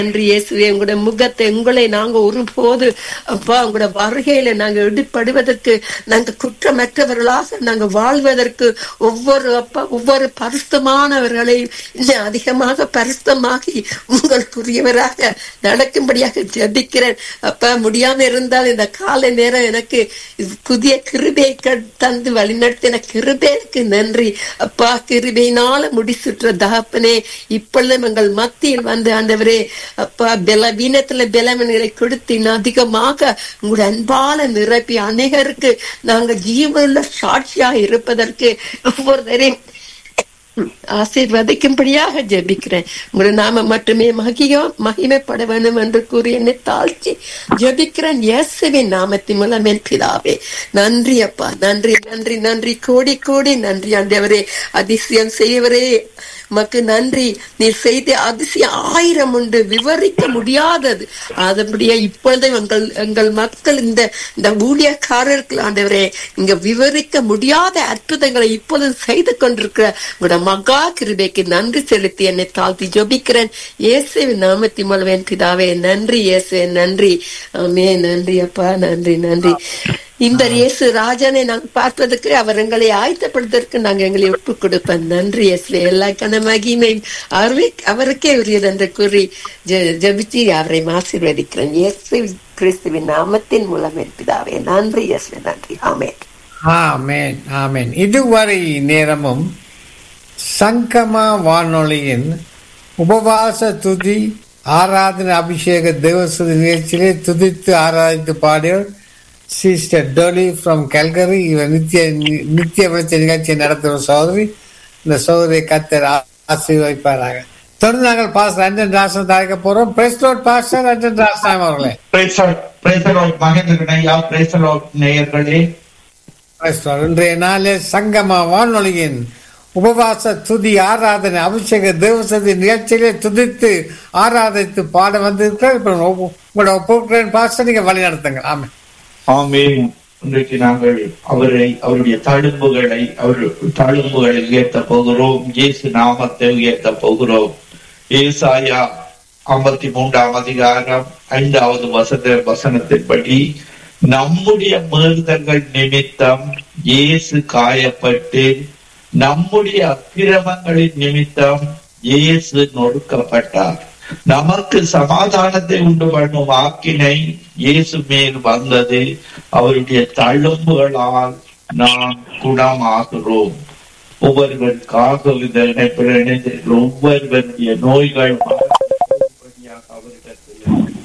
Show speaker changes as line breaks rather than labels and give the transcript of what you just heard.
நன்றி இயேசுவே உங்களுடைய முகத்தை உங்களை நாங்க ஒருபோது அப்பா உங்களோட வருகையில நாங்க எடுப்படுவதற்கு நாங்க குற்றமற்றவர்களாக நாங்க வாழ்வதற்கு ஒவ்வொரு அப்பா ஒவ்வொரு பரிசுத்தமானவர்களையும் இன்னும் அதிகமாக பரிசுத்தமாகி உங்களுக்குரியவராக நடக்கும்படியாக ஜெபிக்கிறேன் அப்பா முடியாம இருந்தால் இந்த காலை நேரம் எனக்கு புதிய கிருபை தந்து வழிநடத்தின கிருபேக்கு நன்றி அப்பா கிருபையினால முடிசுற்ற தகப்பனே இப்பொழுதும் எங்கள் மத்தியில் வந்து ஆண்டவரே அப்பா பலவீனத்துல பலவீனங்களை கொடுத்து இன்னும் அதிகமாக உங்களுடைய அன்பால நிரப்பி அநேகருக்கு நாங்க ஜீவனுள்ள சாட்சியாக இருப்பதற்கு ஒவ்வொருத்தரையும் ஆசீர்வதிக்கும்படியாக ஜெபிக்கிறேன் உங்களுடைய நாம மட்டுமே மகியோ மகிமைப்பட வேண்டும் என்று கூறி என்னை தாழ்ச்சி ஜெபிக்கிறேன் இயேசுவின் நாமத்தின் மூலம் என் பிதாவே நன்றி அப்பா நன்றி நன்றி நன்றி கோடி கோடி நன்றி ஆண்டவரே அதிசயம் செய்வரே மக்கு நன்றி நீ செய்த அதிசயம் ஆயிரம் உண்டு விவரிக்க முடியாதது அதுபடியே இப்பொழுது எங்கள் எங்கள் மக்கள் இந்த இந்த ஊழியக்காரர்கள் ஆண்டவரே இங்க விவரிக்க முடியாத அற்புதங்களை இப்பொழுது செய்து கொண்டிருக்கிற உங்களோட மகா கிருபைக்கு நன்றி செலுத்தி என்னை தாழ்த்தி ஜபிக்கிறேன் இயேசுவின் நாமத்தி மூலம் பிதாவே நன்றி இயேசுவே நன்றி ஆமே நன்றி அப்பா நன்றி நன்றி இந்த இயேசு ராஜனை நாங்கள் பார்ப்பதற்கு அவர் எங்களை ஆயத்தப்படுவதற்கு நாங்கள் எங்களை ஒப்பு கொடுப்போம் நன்றி இயேசுவே எல்லா கன மகிமையும் அவரே அவருக்கே உரியது என்று கூறி ஜபிச்சு அவரை ஆசீர்வதிக்கிறேன் இயேசு கிறிஸ்துவின் நாமத்தின் மூலம் இருப்பதாவே நன்றி இயேசுவே நன்றி ஆமேன்
ஆமேன் ஆமேன் இதுவரை நேரமும் சங்கமா வானொலியின் உபவாச துதி ஆராதனை அபிஷேக தேவசுதி நிகழ்ச்சியிலே துதித்து ஆராதித்து பாடியவர் சிஸ்டர் டோலி ஃப்ரம் கல்கரி இவர் நித்திய நித்திய விளச்ச நிகழ்ச்சியை நடத்துகிற சோதரி இந்த சோதரியை கத்தர் ஆசீர்வதிப்பாராக தொடர்ந்து நாங்கள் பாஸ்டர் அண்டன் ராசன் அழைக்க போறோம் press road pastor Anton Rasan அவர்களே
மகேந்திரன் ஐயா பிரேசலோட் நேயர்களே
இன்றைய நாளில் சங்கமா வானொலியின் உபவாச துதி ஆராதனை அபிஷேக தேவசதி நிகழ்ச்சியிலே துதித்து ஆராதித்து பாட வந்திருக்கிறார் இப்ப உங்களோட ஒப்புக்கிறேன் பாஸ்டர் நீங்க வழி நடத்துங்க ஆமா
ஆமே இன்றைக்கு நாங்கள் அவரை அவருடைய தழும்புகளை அவர் தழும்புகளை உயர்த்த போகிறோம் இயேசு நாமத்தை உயர்த்த போகிறோம் ஏசாயா ஐம்பத்தி மூன்றாம் அதிகாரம் ஐந்தாவது வசன வசனத்தின்படி நம்முடைய மீறுதல்கள் நிமித்தம் இயேசு காயப்பட்டு நம்முடைய அக்கிரமங்களின் நிமித்தம் இயேசு நொறுக்கப்பட்டார் நமக்கு சமாதானத்தை உண்டு பண்ணும் ஆக்கினை இயேசு மேல் வந்தது அவருடைய தழும்புகளால் நாம் குணமாகிறோம் ஒவ்வொருவருக்காக இந்த இணைப்பில் இணைந்திருக்கிற ஒவ்வொருவருடைய நோய்கள் அவரிடத்தில்